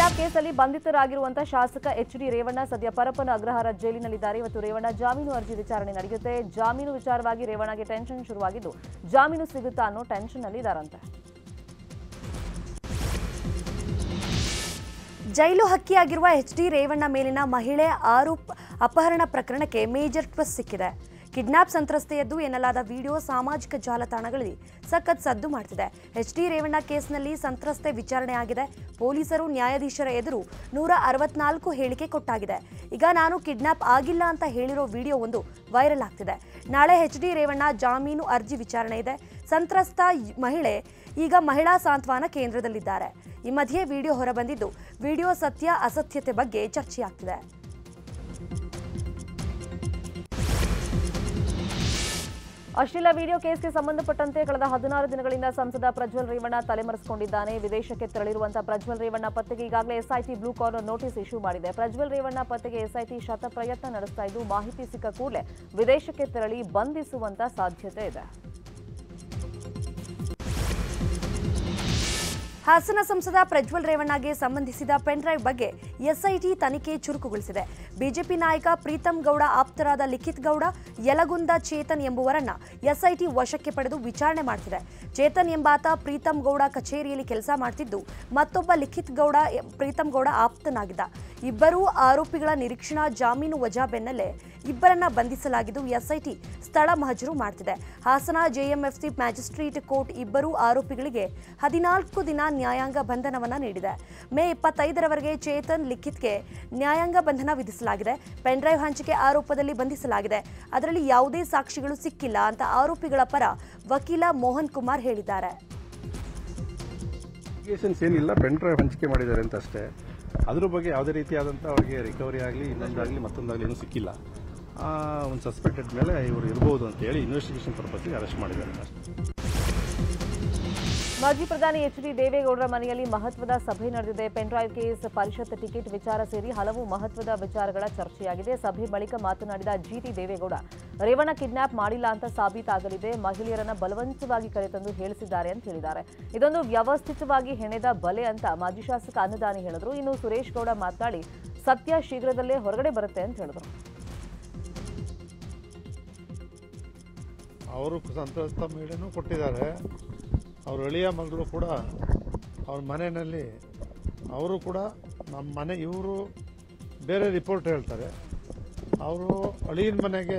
Kidnap ಕೇಸಲ್ಲಿ ಬಂಧಿತರಾಗಿರುವಂತಹ ಶಾಸಕ H D Revanna ಸದ್ಯ ಪರಪ್ಪನ ಅಗ್ರಹಾರ ಜೈಲಿನಲ್ಲಿದ್ದಾರೆ ಇವತ್ತು ರೇವಣ್ಣ ಜಾಮೀನು ಅರ್ಜಿ ವಿಚಾರಣೆ ನಡೆಯುತ್ತೆ ಜಾಮೀನು ವಿಚಾರವಾಗಿ ರೇವಣ್ಣಗೆ ಟೆನ್ಷನ್ ಶುರುವಾಗಿದ್ದು ಜಾಮೀನು ಸಿಗುತ್ತಾ ಅನ್ನೋ ಟೆನ್ಷನ್ ಅಲ್ಲಿ ಇದ್ದಾರಂತೆ ಜೈಲು ಹಕ್ಕಿಯಾಗಿರುವ ಎಚ್ ಡಿ ರೇವಣ್ಣ ಮೇಲಿನ ಮಹಿಳೆ ಆರೋಪ ಅಪಹರಣ ಪ್ರಕರಣಕ್ಕೆ ಮೇಜರ್ ಟ್ವಿಸ್ಟ್ ಸಿಕ್ಕಿದೆ ಕಿಡ್ನಾಪ್ ಸಂತ್ರಸ್ತೆಯದ್ದು ಎನ್ನಲಾದ ವಿಡಿಯೋ ಸಾಮಾಜಿಕ ಜಾಲತಾಣಗಳಲ್ಲಿ ಸಖತ್ ಸದ್ದು ಮಾಡ್ತಿದೆ ಎಚ್ ಡಿ ರೇವಣ್ಣ ಕೇಸ್ನಲ್ಲಿ ಸಂತ್ರಸ್ತೆ ವಿಚಾರಣೆ ಆಗಿದೆ ಪೊಲೀಸರು ನ್ಯಾಯಾಧೀಶರ ಎದುರು ನೂರ ಅರವತ್ನಾಲ್ಕು ಹೇಳಿಕೆ ಕೊಟ್ಟಾಗಿದೆ ಈಗ ನಾನು ಕಿಡ್ನಾಪ್ ಆಗಿಲ್ಲ ಅಂತ ಹೇಳಿರೋ ವಿಡಿಯೋ ಒಂದು ವೈರಲ್ ಆಗ್ತಿದೆ ನಾಳೆ ಎಚ್ ಡಿ ರೇವಣ್ಣ ಜಾಮೀನು ಅರ್ಜಿ ವಿಚಾರಣೆ ಇದೆ ಸಂತ್ರಸ್ತ ಯ- ಮಹಿಳೆ ಈಗ ಮಹಿಳಾ ಸಾಂತ್ವನ ಕೇಂದ್ರದಲ್ಲಿದ್ದಾರೆ ಈ ಮಧ್ಯೆ ವಿಡಿಯೋ ಹೊರಬಂದಿದ್ದು ವಿಡಿಯೋ ಸತ್ಯ ಅಸತ್ಯತೆ ಬಗ್ಗೆ ಚರ್ಚೆಯಾಗ್ತಿದೆ ಅಶ್ಲೀಲ ವಿಡಿಯೋ ಕೇಸ್ಗೆ ಸಂಬಂಧಪಟ್ಟಂತೆ ಕಳೆದ ಹದಿನಾರು ದಿನಗಳಿಂದ ಸಂಸದ ಪ್ರಜ್ವಲ್ ರೇವಣ್ಣ ತಲೆಮರೆಸಿಕೊಂಡಿದ್ದಾನೆ ವಿದೇಶಕ್ಕೆ ತೆರಳಿರುವಂತಹ ಪ್ರಜ್ವಲ್ ರೇವಣ್ಣ ಪತ್ತೆಗೆ ಈಗಾಗಲೇ SIT blue corner notice issue ಮಾಡಿದೆ ಪ್ರಜ್ವಲ್ ರೇವಣ್ಣ ಪತ್ತೆಗೆ ಎಸ್ಐಟಿ ಶತ ಪ್ರಯತ್ನ ನಡೆಸ್ತಾ ಇದ್ದು ಮಾಹಿತಿ ಸಿಕ್ಕ ಕೂಡಲೇ ವಿದೇಶಕ್ಕೆ ತೆರಳಿ ಬಂಧಿಸುವಂತ ಸಾಧ್ಯತೆ ಇದೆ ಹಾಸನ ಸಂಸದ ಪ್ರಜ್ವಲ್ ರೇವಣ್ಣಗೆ ಸಂಬಂಧಿಸಿದ ಪೆನ್ಡ್ರೈವ್ ಬಗ್ಗೆ ಎಸ್ಐಟಿ ತನಿಖೆ ಚುರುಕುಗೊಳಿಸಿದೆ ಬಿಜೆಪಿ ನಾಯಕ ಪ್ರೀತಂ ಗೌಡ ಆಪ್ತರಾದ ಲಿಖಿತ್ ಗೌಡ ಯಲಗುಂದ ಚೇತನ್ ಎಂಬುವರನ್ನ ಎಸ್ಐಟಿ ವಶಕ್ಕೆ ಪಡೆದು ವಿಚಾರಣೆ ಮಾಡ್ತಿದೆ ಚೇತನ್ ಎಂಬಾತ ಪ್ರೀತಂ ಗೌಡ ಕಚೇರಿಯಲ್ಲಿ ಕೆಲಸ ಮಾಡ್ತಿದ್ದು ಮತ್ತೊಬ್ಬ ಲಿಖಿತ್ ಗೌಡ ಎ- ಪ್ರೀತಂ ಗೌಡ ಆಪ್ತನಾಗಿದ್ದ ಇಬ್ಬರೂ ಆರೋಪಿಗಳ ನಿರೀಕ್ಷಣಾ ಜಾಮೀನು ವಜಾ ಬೆನ್ನಲ್ಲೇ ಇಬ್ಬರನ್ನ ಬಂಧಿಸಲಾಗಿದ್ದು ಎಸ್ಐಟಿ ಸ್ಥಳ ಮಹಜರು ಮಾಡ್ತಿದೆ ಹಾಸನ ಜೆಎಂಎಫ್ಸಿ ಮ್ಯಾಜಿಸ್ಟ್ರೇಟ್ ಕೋರ್ಟ್ ಇಬ್ಬರೂ ಆರೋಪಿಗಳಿಗೆ ಹದಿನಾಲ್ಕು ದಿನ ನ್ಯಾಯಾಂಗ ಬಂಧನವನ್ನ ನೀಡಿದೆ ಮೇ ಇಪ್ಪತ್ತೈದರವರೆಗೆ ಚೇತನ್ ಲಿಖಿತ್ಗೆ ನ್ಯಾಯಾಂಗ ಬಂಧನ ವಿಧಿಸಲಾಗಿದೆ ಪೆನ್ಡ್ರೈವ್ ಹಂಚಿಕೆ ಆರೋಪದಲ್ಲಿ ಬಂಧಿಸಲಾಗಿದೆ ಅದರಲ್ಲಿ ಯಾವುದೇ ಸಾಕ್ಷಿಗಳು ಸಿಕ್ಕಿಲ್ಲ ಅಂತ ಆರೋಪಿಗಳ ಪರ ವಕೀಲ ಮೋಹನ್ ಕುಮಾರ್ ಹೇಳಿದ್ದಾರೆ ಅಲಿಗೇಷನ್ಸ್ ಏನಿಲ್ಲ ಪೆನ್ ಡ್ರೈವ್ ಹಂಚಿಕೆ ಮಾಡಿದ್ದಾರೆ ಅಂತ ಅಷ್ಟೇ ಅದ್ರ ಬಗ್ಗೆ ಯಾವುದೇ ರೀತಿಯಾದಂಥ ಅವರಿಗೆ ರಿಕವರಿ ಆಗಲಿ ಇನ್ನೊಂದಾಗಲಿ ಮತ್ತೊಂದಾಗಲಿ ಏನೂ ಸಿಕ್ಕಿಲ್ಲ ಆ, ಒಂದು ಸಸ್ಪೆಕ್ಟೆಡ್ ಮೇಲೆ ಇವರು ಇರ್ಬೋದು ಅಂತ ಹೇಳಿ ಇನ್ವೆಸ್ಟಿಗೇಷನ್ ಪರ್ಪಸ್ಗೆ ಅರೆಸ್ಟ್ ಮಾಡಿದ್ದಾರೆ ಅಷ್ಟೇ ಮಾಜಿ ಪ್ರಧಾನಿ ಎಚ್ ಡಿ ದೇವೇಗೌಡರ ಮನೆಯಲ್ಲಿ ಮಹತ್ವದ ಸಭೆ ನಡೆದಿದೆ ಪೆನ್ಡ್ರೈವ್ ಕೇಸ್ ಪರಿಷತ್ ಟಿಕೆಟ್ ವಿಚಾರ ಸೇರಿ ಹಲವು ಮಹತ್ವದ ವಿಚಾರಗಳ ಚರ್ಚೆಯಾಗಿದೆ ಸಭೆ ಬಳಿಕ ಮಾತನಾಡಿದ ಜಿಟಿ ದೇವೇಗೌಡ ರೇವಣ್ಣ ಕಿಡ್ನಾಪ್ ಮಾಡಿಲ್ಲ ಅಂತ ಸಾಬೀತಾಗಲಿದೆ ಮಹಿಳೆಯರನ್ನ ಬಲವಂತವಾಗಿ ಕರೆತಂದು ಹೇಳಿಸಿದ್ದಾರೆ ಅಂತ ಹೇಳಿದ್ದಾರೆ ಇದೊಂದು ವ್ಯವಸ್ಥಿತವಾಗಿ ಹೆಣೆದ ಬಲೆ ಅಂತ ಮಾಜಿ ಶಾಸಕ ಅನ್ನದಾನಿ ಹೇಳಿದ್ರು ಇನ್ನು ಸುರೇಶ್ ಗೌಡ ಮಾತನಾಡಿ ಸತ್ಯ ಶೀಘ್ರದಲ್ಲೇ ಹೊರಗಡೆ ಬರುತ್ತೆ ಅಂತ ಹೇಳಿದ್ರು ಅವರು ಸಂತ್ರಸ್ತ ಮಹಿಳೆನೂ ಕೊಟ್ಟಿದ್ದಾರೆ ಅವ್ರ ಅಳಿಯ ಮಗಳು ಕೂಡ ಅವ್ರ ಮನೆಯಲ್ಲಿ ಅವರು ಕೂಡ ನಮ್ಮ ಮನೆ ಇವರು ಬೇರೆ ರಿಪೋರ್ಟ್ ಹೇಳ್ತಾರೆ ಅವರು ಅಳಿಯನ ಮನೆಗೆ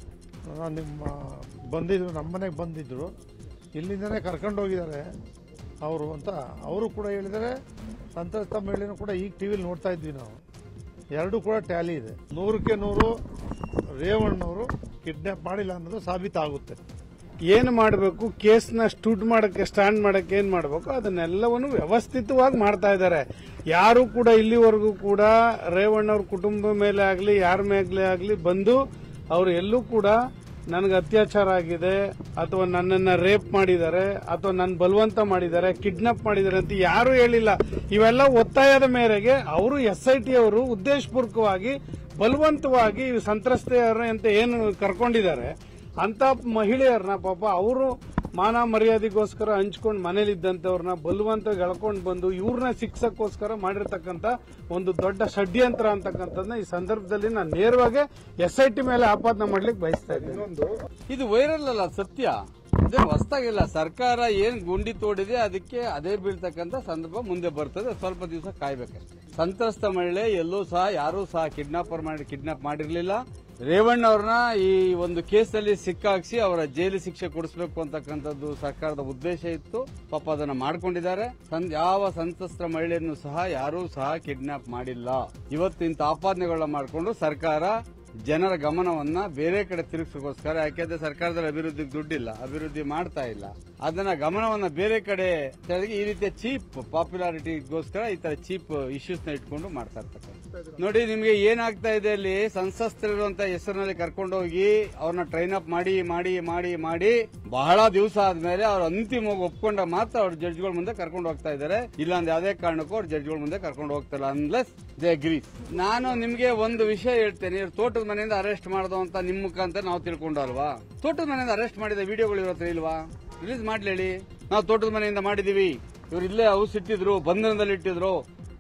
ಆ, ನಿಮ್ಮ ಬಂದಿದ್ರು ನಮ್ಮ ಮನೆಗೆ ಬಂದಿದ್ರು ಇಲ್ಲಿಂದನೇ ಕರ್ಕೊಂಡು ಹೋಗಿದ್ದಾರೆ ಅವರು ಅಂತ ಅವರು ಕೂಡ ಹೇಳಿದ್ದಾರೆ ಸಂತ್ರಸ್ತ ಮಹಿಳೆನೂ ಕೂಡ ಈಗ ಟಿವಿಲಿ ನೋಡ್ತಾ ಇದ್ವಿ ನಾವು ಎರಡೂ ಕೂಡ ಟ್ಯಾಲಿ ಇದೆ ನೂರಕ್ಕೆ ನೂರು ರೇವಣ್ಣವರು ಕಿಡ್ನಾಪ್ ಮಾಡಿಲ್ಲ ಅನ್ನೋದು ಸಾಬೀತಾಗುತ್ತೆ ಏನು ಮಾಡಬೇಕು ಕೇಸ್ನ ಸ್ಟುಡ್ ಮಾಡಕ್ಕೆ ಸ್ಟ್ಯಾಂಡ್ ಮಾಡಕ್ಕೆ ಏನ್ ಮಾಡಬೇಕು ಅದನ್ನೆಲ್ಲವನ್ನು ವ್ಯವಸ್ಥಿತವಾಗಿ ಮಾಡ್ತಾ ಇದ್ದಾರೆ ಯಾರು ಕೂಡ ಇಲ್ಲಿವರೆಗೂ ಕೂಡ ರೇವಣ್ಣವ್ರ ಕುಟುಂಬ ಮೇಲೆ ಆಗಲಿ ಯಾರ ಮೇಲೆ ಆಗಲಿ ಬಂದು ಅವರು ಎಲ್ಲೂ ಕೂಡ ನನಗೆ ಅತ್ಯಾಚಾರ ಆಗಿದೆ ಅಥವಾ ನನ್ನನ್ನ ರೇಪ್ ಮಾಡಿದ್ದಾರೆ ಅಥವಾ ನನ್ನ ಬಲವಂತ ಮಾಡಿದ್ದಾರೆ ಕಿಡ್ನಾಪ್ ಮಾಡಿದ್ದಾರೆ ಅಂತ ಯಾರು ಹೇಳಿಲ್ಲ ಇವೆಲ್ಲ ಒತ್ತಾಯದ ಮೇರೆಗೆ ಅವರು ಎಸ್ ಐ ಟಿ ಅವರು ಉದ್ದೇಶಪೂರ್ವಕವಾಗಿ ಬಲವಂತವಾಗಿ ಈ ಸಂತ್ರಸ್ತೆಯರ ಅಂತ ಏನು ಕರ್ಕೊಂಡಿದ್ದಾರೆ ಅಂತ ಮಹಿಳೆಯರನ್ನ ಪಾಪ ಅವರು ಮಾನ ಮರ್ಯಾದೆಗೋಸ್ಕರ ಹಂಚ್ಕೊಂಡು ಮನೇಲಿದ್ದಂಥವ್ರನ್ನ ಬಲವಂತವಾಗಿ ಎಳ್ಕೊಂಡು ಬಂದು ಇವ್ರನ್ನ ಶಿಕ್ಷಕ್ಕೋಸ್ಕರ ಮಾಡಿರ್ತಕ್ಕಂಥ ಒಂದು ದೊಡ್ಡ ಷಡ್ಯಂತ್ರ ಅಂತಕ್ಕಂಥದ್ದನ್ನ ಈ ಸಂದರ್ಭದಲ್ಲಿ ನಾನು ನೇರವಾಗಿ ಎಸ್ ಐ ಟಿ ಮೇಲೆ ಆಪಾದನೆ ಮಾಡ್ಲಿಕ್ಕೆ ಬಯಸ್ತಾ ಇದ್ದೀನಿ ಇದು ವೈರಲ್ ಅಲ್ಲ ಸತ್ಯ ಇದೇ ಹೊಸದಾಗಿಲ್ಲ ಸರ್ಕಾರ ಏನ್ ಗುಂಡಿ ತೋಡಿದೆ ಅದಕ್ಕೆ ಅದೇ ಬೀಳ್ತಕ್ಕಂತ ಸಂದರ್ಭ ಮುಂದೆ ಬರ್ತದೆ ಸ್ವಲ್ಪ ದಿವಸ ಕಾಯ್ಬೇಕಷ್ಟೇ ಸಂತ್ರಸ್ತ ಮಹಿಳೆ ಎಲ್ಲೂ ಸಹ ಯಾರೂ ಸಹ ಕಿಡ್ನಾಪರ್ ಮಾಡಿ ಕಿಡ್ನಾಪ್ ಮಾಡಿರ್ಲಿಲ್ಲ ರೇವಣ್ಣ ಅವ್ರನ್ನ ಈ ಒಂದು ಕೇಸಲ್ಲಿ ಸಿಕ್ಕಾಕ್ಸಿ ಅವರ ಜೈಲು ಶಿಕ್ಷೆ ಕೊಡಿಸಬೇಕು ಅಂತಕ್ಕಂಥದ್ದು ಸರ್ಕಾರದ ಉದ್ದೇಶ ಇತ್ತು ಪಾಪ ಅದನ್ನ ಮಾಡ್ಕೊಂಡಿದ್ದಾರೆ ಸಂ- ಯಾವ ಸಂತ್ರಸ್ತ ಮಹಿಳೆಯನ್ನು ಸಹ ಯಾರೂ ಸಹ ಕಿಡ್ನಾಪ್ ಮಾಡಿಲ್ಲ ಇವತ್ತು ಇಂಥ ಆಪಾದನೆಗಳನ್ನ ಮಾಡಿಕೊಂಡು ಸರ್ಕಾರ ಜನರ ಗಮನವನ್ನ ಬೇರೆ ಕಡೆ ತಿರುಗಿಸೋಕೋಸ್ಕರ ಯಾಕೆಂದ್ರೆ ಸರ್ಕಾರದಲ್ಲಿ ಅಭಿವೃದ್ಧಿಗೆ ದುಡ್ಡಿಲ್ಲ ಅಭಿವೃದ್ಧಿ ಮಾಡ್ತಾ ಇಲ್ಲ ಅದನ್ನ ಗಮನವನ್ನ ಬೇರೆ ಕಡೆ ಸೆಳೆದು ಈ ರೀತಿಯ ಚೀಪ್ ಪಾಪ್ಯುಲಾರಿಟಿಗೋಸ್ಕರ ಈ ತರ ಚೀಪ್ ಇಶ್ಯೂಸ್ ನ ಇಟ್ಕೊಂಡು ಮಾಡ್ತಾ ಇರ್ತಕ್ಕಂಥ ನೋಡಿ ನಿಮ್ಗೆ ಏನಾಗ್ತಾ ಇದೆ ಅಲ್ಲಿ ಸಂಸಸ್ತರಿರುವಂತ ಹೆಸರಿನಲ್ಲಿ ಕರ್ಕೊಂಡೋಗಿ ಅವ್ರನ್ನ ಟ್ರೈನ್ ಅಪ್ ಮಾಡಿ ಮಾಡಿ ಮಾಡಿ ಮಾಡಿ ಬಹಳ ದಿವಸ ಆದ್ಮೇಲೆ ಅವ್ರು ಅಂತಿಮವಾಗಿ ಒಪ್ಕೊಂಡ ಮಾತ್ರ ಅವ್ರ ಜಡ್ಜ್ಗಳ ಮುಂದೆ ಕರ್ಕೊಂಡು ಹೋಗ್ತಾ ಇದ್ದಾರೆ ಇಲ್ಲ ಅಂದ್ರೆ ಯಾವುದೇ ಕಾರಣಕ್ಕೂ ಅವ್ರ ಜಡ್ಜ್ಗಳ ಮುಂದೆ ಕರ್ಕೊಂಡು ಹೋಗ್ತಿಲ್ಲ ಅನ್ಲೆಸ್ ದೇ ಅಗ್ರಿ ನಾನು ನಿಮ್ಗೆ ಒಂದು ವಿಷಯ ಹೇಳ್ತೇನೆ ಇವ್ರು ತೋಟದ ಮನೆಯಿಂದ ಅರೆಸ್ಟ್ ಮಾಡ್ದು ಅಂತ ನಿಮ್ ಮುಖಾಂತರ ನಾವು ತಿಳ್ಕೊಂಡಲ್ವಾ ತೋಟದ ಮನೆಯಿಂದ ಅರೆಸ್ಟ್ ಮಾಡಿದ ವಿಡಿಯೋಗಳು ಇವ್ರ ಹತ್ರ ಇಲ್ವಾ ರಿಲೀಸ್ ಮಾಡ್ಲಿ ಹೇಳಿ ನಾವು ತೋಟದ ಮನೆಯಿಂದ ಮಾಡಿದೀವಿ ಇವ್ರು ಇಲ್ಲೇ ಹೌಸ್ ಇಟ್ಟಿದ್ರು ಬಂಧನದಲ್ಲಿ ಇಟ್ಟಿದ್ರು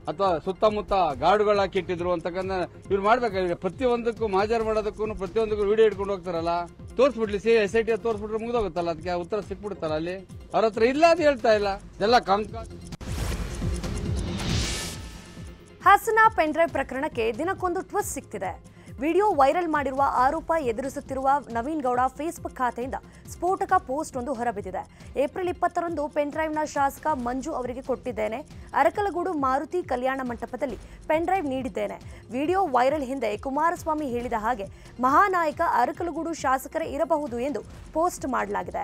ಅಥವಾ ಸುತ್ತಮುತ್ತ ಗಾರ್ಡ್ಗಳು ಹಾಕಿಟ್ಟಿದ್ರು ಅಂತಕ್ಕಂಥ ಇವ್ರು ಮಾಡ್ಬೇಕಾಗಿದೆ ಪ್ರತಿಯೊಂದಕ್ಕೂ ಮಾಜಾರ್ ಮಾಡೋದಕ್ಕೂ ಪ್ರತಿಯೊಂದಕ್ಕೂ ವಿಡಿಯೋ ಇಟ್ಕೊಂಡು ಹೋಗ್ತಾರಲ್ಲ ತೋರಿಸ್ಬಿಡ್ಲಿ ಸಿ ಎಸ್ ಐ ಟಿ ತೋರಿಸ್ಬಿಟ್ರೆ ಮುಗಿದೋಗುತ್ತಲ್ಲ ಅದಕ್ಕೆ ಉತ್ತರ ಸಿಕ್ಬಿಡುತ್ತಲ್ಲ ಅಲ್ಲಿ ಅವ್ರ ಹತ್ರ ಇಲ್ಲ ಅಂತ ಹೇಳ್ತಾ ಇಲ್ಲ ಎಲ್ಲ ಕಂಕ ಹಾಸನ ಪೆನ್ಡ್ರೈವ್ ಪ್ರಕರಣಕ್ಕೆ ದಿನಕ್ಕೊಂದು ಟ್ವಿಸ್ಟ್ ಸಿಗ್ತಿದೆ ವಿಡಿಯೋ ವೈರಲ್ ಮಾಡಿರುವ ಆರೋಪ ಎದುರಿಸುತ್ತಿರುವ ನವೀನ್ ಗೌಡ ಫೇಸ್ಬುಕ್ ಖಾತೆಯಿಂದ ಸ್ಫೋಟಕ ಪೋಸ್ಟ್ ಒಂದು ಹೊರಬಿದ್ದಿದೆ ಏಪ್ರಿಲ್ ಇಪ್ಪತ್ತರಂದು ಪೆನ್ಡ್ರೈವ್ನ ಶಾಸಕ ಮಂಜು ಅವರಿಗೆ ಕೊಟ್ಟಿದ್ದೇನೆ ಅರಕಲಗೂಡು ಮಾರುತಿ ಕಲ್ಯಾಣ ಮಂಟಪದಲ್ಲಿ ಪೆನ್ಡ್ರೈವ್ ನೀಡಿದ್ದೇನೆ ವಿಡಿಯೋ ವೈರಲ್ ಹಿಂದೆ ಕುಮಾರಸ್ವಾಮಿ ಹೇಳಿದ ಹಾಗೆ ಮಹಾನಾಯಕ ಅರಕಲಗೂಡು ಶಾಸಕರೇ ಇರಬಹುದು ಎಂದು ಪೋಸ್ಟ್ ಮಾಡಲಾಗಿದೆ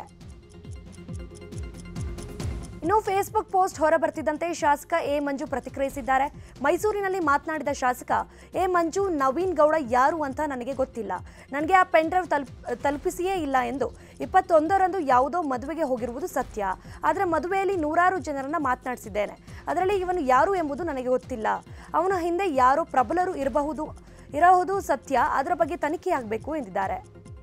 ಇನ್ನು ಫೇಸ್ಬುಕ್ ಪೋಸ್ಟ್ ಹೊರಬರ್ತಿದ್ದಂತೆ ಶಾಸಕ ಎ ಮಂಜು ಪ್ರತಿಕ್ರಿಯಿಸಿದ್ದಾರೆ ಮೈಸೂರಿನಲ್ಲಿ ಮಾತನಾಡಿದ ಶಾಸಕ ಎ ಮಂಜು ನವೀನ್ ಗೌಡ ಯಾರು ಅಂತ ನನಗೆ ಗೊತ್ತಿಲ್ಲ ನನಗೆ ಆ ಪೆನ್ಡ್ರೈವ್ ತಲುಪ್ ತಲುಪಿಸಿಯೇ ಇಲ್ಲ ಎಂದು ಇಪ್ಪತ್ತೊಂದರಂದು ಯಾವುದೋ ಮದುವೆಗೆ ಹೋಗಿರುವುದು ಸತ್ಯ ಆದರೆ ಮದುವೆಯಲ್ಲಿ ನೂರಾರು ಜನರನ್ನ ಮಾತನಾಡಿಸಿದ್ದೇನೆ ಅದರಲ್ಲಿ ಇವನು ಯಾರು ಎಂಬುದು ನನಗೆ ಗೊತ್ತಿಲ್ಲ ಅವನ ಹಿಂದೆ ಯಾರೋ ಪ್ರಬಲರು ಇರಬಹುದು ಇರಬಹುದು ಸತ್ಯ ಅದರ ಬಗ್ಗೆ ತನಿಖೆಯಾಗಬೇಕು ಎಂದಿದ್ದಾರೆ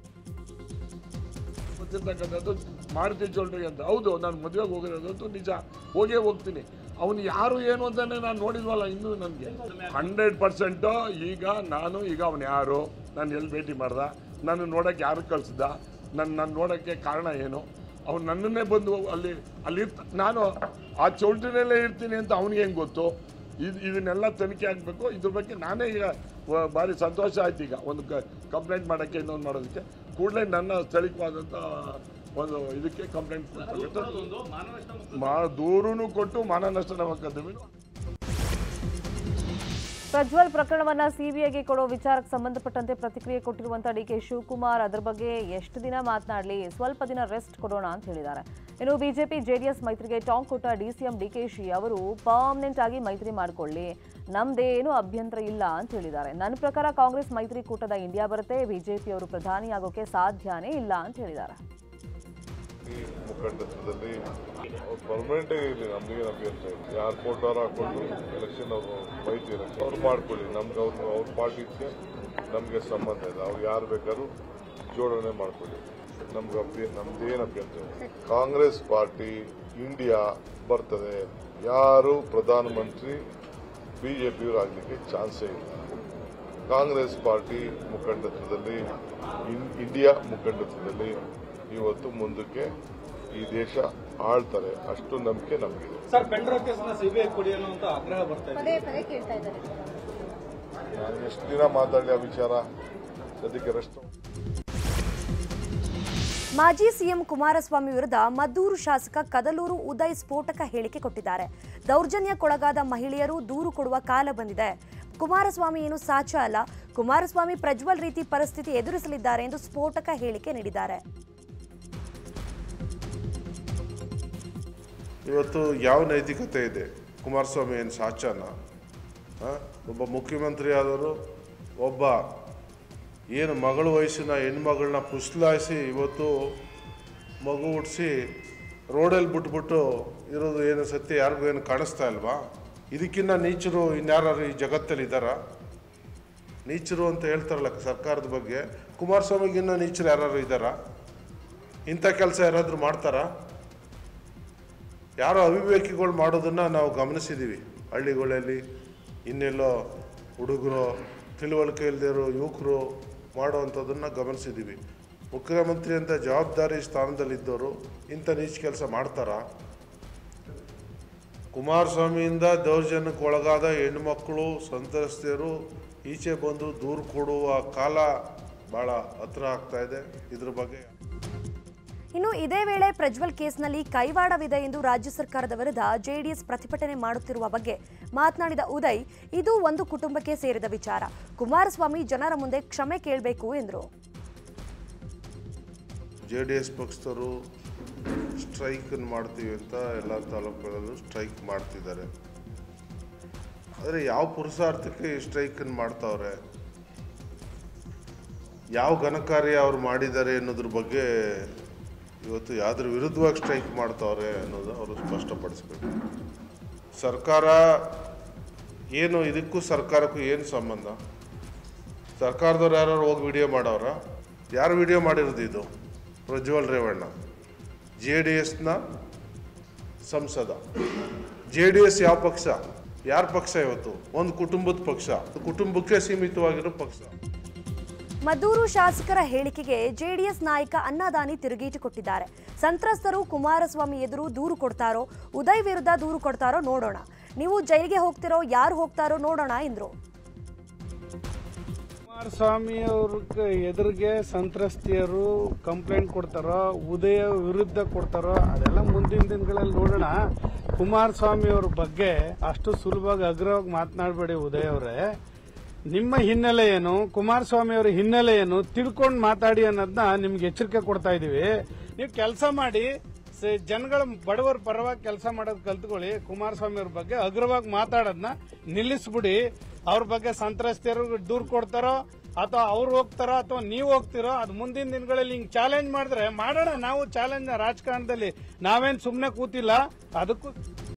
ಗೊತ್ತಿರ್ತಕ್ಕಂಥದ್ದು ಮಾರುತಿ ಜ್ಯುವೆಲ್ರಿ ಅಂತ ಹೌದು ನಾನು ಮದುವೆಗೆ ಹೋಗಿರೋದಂತೂ ನಿಜ ಹೋಗೇ ಹೋಗ್ತೀನಿ ಅವನು ಯಾರು ಏನು ಅಂತಾನೆ ನಾನು ನೋಡಿಲ್ವಲ್ಲ ಇನ್ನೂ ನನಗೆ ಹಂಡ್ರೆಡ್ ಪರ್ಸೆಂಟು ಈಗ ನಾನು ಈಗ ಅವನು ಯಾರು ನಾನು ಎಲ್ಲಿ ಭೇಟಿ ಮಾಡ್ದ ನಾನು ನೋಡೋಕ್ಕೆ ಯಾರು ಕಳಿಸ್ದ ನನ್ನ ನಾನು ನೋಡೋಕ್ಕೆ ಕಾರಣ ಏನು ಅವ್ನು ನನ್ನನ್ನೇ ಬಂದು ಅಲ್ಲಿ ಅಲ್ಲಿ ಇರ್ತ ನಾನು ಆ ಚೌಲ್ಟ್ರಿನಲ್ಲೇ ಇರ್ತೀನಿ ಅಂತ ಅವನಿಗೆ ಹೆಂಗೆ ಗೊತ್ತು ಇದು ಇದನ್ನೆಲ್ಲ ತನಿಖೆ ಆಗಬೇಕು ಇದ್ರ ಬಗ್ಗೆ ನಾನೇ ಈಗ ವ- ಭಾರಿ ಸಂತೋಷ ಆಯ್ತು ಈಗ ಒಂದು ಕಂಪ್ಲೇಂಟ್ ಮಾಡೋಕ್ಕೆ ಇನ್ನೊಂದು ಮಾಡೋದಕ್ಕೆ ಕೂಡಲೇ ನನ್ನ ಸ್ಥಳೀಯವಾದಂಥ ಒಂದು ಇದಕ್ಕೆ ಕಂಪ್ಲೇಂಟ್ ಮಾ ದೂರೂ ಕೊಟ್ಟು ಮಾನನಷ್ಟ ಮೊಕದ್ದಮೆ ಪ್ರಜ್ವಲ್ ಪ್ರಕರಣವನ್ನ ಸಿಬಿಐಗೆ ಕೊಡೋ ವಿಚಾರಕ್ಕೆ ಸಂಬಂಧಪಟ್ಟಂತೆ ಪ್ರತಿಕ್ರಿಯೆ ಕೊಟ್ಟಿರುವಂತಹ ಡಿ ಕೆ ಶಿವಕುಮಾರ್ ಅದರ ಬಗ್ಗೆ ಎಷ್ಟು ದಿನ ಮಾತನಾಡಲಿ ಸ್ವಲ್ಪ ದಿನ ರೆಸ್ಟ್ ಕೊಡೋಣ ಅಂತ ಹೇಳಿದ್ದಾರೆ ಇನ್ನು ಬಿಜೆಪಿ ಜೆಡಿಎಸ್ ಮೈತ್ರಿಗೆ ಟಾಂಗ್ ಕೊಟ್ಟ ಡಿಸಿಎಂ ಡಿಕೆಶಿ ಅವರು ಪರ್ಮನೆಂಟ್ ಆಗಿ ಮೈತ್ರಿ ಮಾಡಿಕೊಳ್ಳಿ ನಮ್ದೇನು ಅಭ್ಯಂತರ ಇಲ್ಲ ಅಂತ ಹೇಳಿದ್ದಾರೆ ನನ್ನ ಪ್ರಕಾರ ಕಾಂಗ್ರೆಸ್ ಮೈತ್ರಿಕೂಟದ ಇಂಡಿಯಾ ಬರುತ್ತೆ ಬಿಜೆಪಿ ಅವರು ಪ್ರಧಾನಿ ಆಗೋಕೆ ಸಾಧ್ಯನೇ ಇಲ್ಲ ಅಂತ ಹೇಳಿದ್ದಾರೆ ಮುಖಂಡತ್ವದಲ್ಲಿ ಅವ್ರು ಪರ್ಮನೆಂಟ್ ಇರಲಿ ನಮ್ಗೆ ಅಭ್ಯಂತರ ಇಲ್ಲ ಯಾರು ಫೋಟೋರ್ ಹಾಕೊಂಡು ಎಲೆಕ್ಷನ್ ಅವರು ಮೈತ್ರಿ ಎಲೆಕ್ಷನ್ ಅವ್ರು ಮಾಡ್ಕೊಳ್ಳಿ ನಮ್ಗೆ ಅವ್ರು ಅವ್ರ ಪಾರ್ಟಿಗೆ ನಮಗೆ ಸಂಬಂಧ ಇಲ್ಲ ಅವ್ರು ಯಾರು ಬೇಕಾದ್ರೂ ಜೋಡಣೆ ಮಾಡ್ಕೊಳ್ಳಿ ನಮ್ಗೆ ಅಭ್ಯ ನಮ್ದೇನು ಅಭ್ಯಂತರ ಇಲ್ಲ. ಕಾಂಗ್ರೆಸ್ ಪಾರ್ಟಿ ಇಂಡಿಯಾ ಬರ್ತದೆ ಯಾರು ಪ್ರಧಾನಮಂತ್ರಿ ಬಿಜೆಪಿಯವರು ಆಗಲಿಕ್ಕೆ ಚಾನ್ಸೇ ಇಲ್ಲ ಕಾಂಗ್ರೆಸ್ ಪಾರ್ಟಿ ಮುಖಂಡತ್ವದಲ್ಲಿ ಇನ್- ಇಂಡಿಯಾ ಮುಖಂಡತ್ವದಲ್ಲಿ ಇವತ್ತು ಮುಂದಕ್ಕೆ ಈ ದೇಶ ಆಳ್ತಾರೆ ಅಷ್ಟು ನಂಬಿಕೆ ನಮಗಿದೆ ಸರ್ ಪೆಂಡ್ರೈವ್ ಕೇಸ್ನ ಸಿಬಿಐ ಕೊಡಿ ಅನ್ನುವಂತ ಆಗ್ರಹ ಬರ್ತಾ ಇದೆ ನಾನು ಎಷ್ಟು ದಿನ ಮಾತಾಡಲಿ ಆ ವಿಚಾರ ಸದ್ಯಕ್ಕೆ ರೆಸ್ಟ್ ಮಾಜಿ ಸಿಎಂ ಕುಮಾರಸ್ವಾಮಿ ವಿರುದ್ಧ ಮದ್ದೂರು ಶಾಸಕ ಕದಲೂರು ಉದಯ್ ಸ್ಫೋಟಕ ಹೇಳಿಕೆ ಕೊಟ್ಟಿದ್ದಾರೆ ದೌರ್ಜನ್ಯಕ್ಕೊಳಗಾದ ಮಹಿಳೆಯರು ದೂರು ಕೊಡುವ ಕಾಲ ಬಂದಿದೆ ಕುಮಾರಸ್ವಾಮಿ ಏನು ಸಾಚ ಅಲ್ಲ ಕುಮಾರಸ್ವಾಮಿ ಪ್ರಜ್ವಲ್ ರೀತಿ ಪರಿಸ್ಥಿತಿ ಎದುರಿಸಲಿದ್ದಾರೆ ಎಂದು ಸ್ಫೋಟಕ ಹೇಳಿಕೆ ನೀಡಿದ್ದಾರೆ ಇವತ್ತು ಯಾವ ನೈತಿಕತೆ ಇದೆ ಕುಮಾರಸ್ವಾಮಿ ಏನು ಸಾಚನ ಆ? ಒಬ್ಬ ಮುಖ್ಯಮಂತ್ರಿ ಆದವರು ಒಬ್ಬ ಏನು ಮಗಳ ವಯಸ್ಸಿನ ಹೆಣ್ಮಗಳನ್ನ ಪುಸ್ಲಾಯಿಸಿ ಇವತ್ತು ಮಗು ಹುಟ್ಟಿಸಿ ರೋಡಲ್ಲಿ ಬಿಟ್ಬಿಟ್ಟು ಇರೋದು ಏನು ಸತ್ಯ ಯಾರಿಗೂ ಏನು ಕಾಣಿಸ್ತಾ ಇಲ್ವಾ ಇದಕ್ಕಿನ್ನ ನೀಚರು ಇನ್ಯಾರು ಈ ಜಗತ್ತಲ್ಲಿ ಇದ್ದಾರಾ ನೀಚರು ಅಂತ ಹೇಳ್ತಾರಲ್ಲ ಸರ್ಕಾರದ ಬಗ್ಗೆ ಕುಮಾರಸ್ವಾಮಿಗಿನ್ನ ನೀಚರು ಯಾರು ಇದ್ದಾರಾ ಇಂಥ ಕೆಲಸ ಯಾರಾದರೂ ಮಾಡ್ತಾರಾ ಯಾರೋ ಅವಿವೇಕಿಗಳು ಮಾಡೋದನ್ನ ನಾವು ಗಮನಿಸಿದ್ದೀವಿ ಹಳ್ಳಿಗಳಲ್ಲಿ ಇನ್ನೆಲ್ಲೋ ಹುಡುಗರು ತಿಳುವಳಿಕೆ ಇಲ್ಲದಿರೋ ಯುವಕರು ಮಾಡುವಂಥದ್ದನ್ನು ಗಮನಿಸಿದ್ದೀವಿ ಮುಖ್ಯಮಂತ್ರಿ ಅಂತ ಜವಾಬ್ದಾರಿ ಸ್ಥಾನದಲ್ಲಿದ್ದವರು ಇಂಥ ನೀಚ ಕೆಲಸ ಮಾಡ್ತಾರಾ ಕುಮಾರಸ್ವಾಮಿಯಿಂದ ದೌರ್ಜನ್ಯಕ್ಕೆ ಒಳಗಾದ ಹೆಣ್ಣುಮಕ್ಕಳು ಸಂತ್ರಸ್ತೆಯರು ಈಚೆ ಬಂದು ದೂರು ಕೊಡುವ ಕಾಲ ಭಾಳ ಹತ್ರ ಆಗ್ತಾ ಇದೆ ಇದ್ರ ಬಗ್ಗೆ ಇನ್ನು ಇದೇ ವೇಳೆ ಪ್ರಜ್ವಲ್ ಕೇಸ್ನಲ್ಲಿ ಕೈವಾಡವಿದೆ ಎಂದು ರಾಜ್ಯ ಸರ್ಕಾರದ ವಿರುದ್ಧ ಜೆಡಿಎಸ್ ಪ್ರತಿಭಟನೆ ಮಾಡುತ್ತಿರುವ ಬಗ್ಗೆ ಮಾತನಾಡಿದ ಉದಯ್ ಇದು ಒಂದು ಕುಟುಂಬಕ್ಕೆ ಸೇರಿದ ವಿಚಾರ ಕುಮಾರಸ್ವಾಮಿ ಜನರ ಮುಂದೆ ಕ್ಷಮೆ ಕೇಳಬೇಕು ಎಂದರು ಜೆ ಡಿ ಎಸ್ ಪಕ್ಷದವರು ಸ್ಟ್ರೈಕನ್ನು ಮಾಡ್ತೀವಿ ಅಂತ ಎಲ್ಲ ತಾಲೂಕುಗಳಲ್ಲೂ ಸ್ಟ್ರೈಕ್ ಮಾಡ್ತಿದ್ದಾರೆ ಆದರೆ ಯಾವ ಪುರುಷಾರ್ಥಕ್ಕೆ ಈ ಸ್ಟ್ರೈಕನ್ನು ಮಾಡ್ತಾವ್ರೆ ಯಾವ ಘನಕಾರ್ಯ ಅವ್ರು ಮಾಡಿದ್ದಾರೆ ಅನ್ನೋದ್ರ ಬಗ್ಗೆ ಇವತ್ತು ಯಾವ್ದ್ರ ವಿರುದ್ಧವಾಗಿ ಸ್ಟ್ರೈಕ್ ಮಾಡ್ತಾವ್ರೆ ಅನ್ನೋದು ಅವರು ಸ್ಪಷ್ಟಪಡಿಸ್ಬೇಕು ಸರ್ಕಾರ ಏನು ಇದಕ್ಕೂ ಸರ್ಕಾರಕ್ಕೂ ಏನು ಸಂಬಂಧ ಸರ್ಕಾರದವ್ರು ಯಾರು ಹೋಗಿ ವಿಡಿಯೋ ಮಾಡವ್ರ ಯಾರು ವಿಡಿಯೋ ಮಾಡಿರೋದು ಇದು ಪ್ರಜ್ವಲ್ ರೇವಣ್ಣ ಜೆ ಡಿ ಎಸ್ನ ಸಂಸದ ಜೆ ಡಿ ಎಸ್ ಯಾವ ಪಕ್ಷ ಯಾರ ಪಕ್ಷ ಇವತ್ತು ಒಂದು ಕುಟುಂಬದ ಪಕ್ಷ ಕುಟುಂಬಕ್ಕೆ ಸೀಮಿತವಾಗಿರೋ ಪಕ್ಷ ಮದ್ದೂರು ಶಾಸಕರ ಹೇಳಿಕೆಗೆ ಜೆಡಿಎಸ್ ನಾಯಕ ಅನ್ನದಾನಿ ತಿರುಗೇಟು ಕೊಟ್ಟಿದ್ದಾರೆ ಸಂತ್ರಸ್ತರು ಕುಮಾರಸ್ವಾಮಿ ಎದುರು ದೂರು ಕೊಡ್ತಾರೋ ಉದಯ್ ವಿರುದ್ಧ ದೂರು ಕೊಡ್ತಾರೋ ನೋಡೋಣ ನೀವು ಜೈಲಿಗೆ ಹೋಗ್ತಿರೋ ಯಾರು ಹೋಗ್ತಾರೋ ನೋಡೋಣ ಎಂದ್ರು ಕುಮಾರಸ್ವಾಮಿ ಅವ್ರ ಎದುರಿಗೆ ಸಂತ್ರಸ್ತಿಯರು ಕಂಪ್ಲೇಂಟ್ ಕೊಡ್ತಾರೋ ಉದಯ ವಿರುದ್ಧ ಕೊಡ್ತಾರೋ ಅದೆಲ್ಲ ಮುಂದಿನ ದಿನಗಳಲ್ಲಿ ನೋಡೋಣ ಕುಮಾರಸ್ವಾಮಿ ಅವ್ರ ಬಗ್ಗೆ ಅಷ್ಟು ಸುಲಭವಾಗಿ ಅಗ್ರವಾಗಿ ಮಾತನಾಡಬೇಡಿ ಉದಯ್ ಅವರೇ ನಿಮ್ಮ ಹಿನ್ನೆಲೆ ಏನು ಕುಮಾರಸ್ವಾಮಿ ಅವರ ಹಿನ್ನೆಲೆ ಏನು ತಿಳ್ಕೊಂಡು ಮಾತಾಡಿ ಅನ್ನೋದನ್ನ ನಿಮ್ಗೆ ಎಚ್ಚರಿಕೆ ಕೊಡ್ತಾ ಇದೀವಿ ನೀವು ಕೆಲಸ ಮಾಡಿ ಸ- ಜನಗಳ ಬಡವರ ಪರವಾಗಿ ಕೆಲಸ ಮಾಡೋದು ಕಲ್ತ್ಕೊಳ್ಳಿ ಕುಮಾರಸ್ವಾಮಿ ಅವ್ರ ಬಗ್ಗೆ ಅಗ್ರವಾಗಿ ಮಾತಾಡೋದನ್ನ ನಿಲ್ಲಿಸ್ಬಿಡಿ ಅವ್ರ ಬಗ್ಗೆ ಸಂತ್ರಸ್ತಿಯರು ದೂರ ಕೊಡ್ತಾರೋ ಅಥವಾ ಅವ್ರು ಹೋಗ್ತಾರೋ ಅಥವಾ ನೀವು ಹೋಗ್ತಿರೋ ಅದು ಮುಂದಿನ ದಿನಗಳಲ್ಲಿ ಹಿಂಗ್ ಚಾಲೆಂಜ್ ಮಾಡಿದ್ರೆ ಮಾಡೋಣ ನಾವು ಚಾಲೆಂಜ್ ರಾಜಕಾರಣದಲ್ಲಿ ನಾವೇನ್ ಸುಮ್ಮನೆ ಕೂತಿಲ್ಲ ಅದಕ್ಕೂ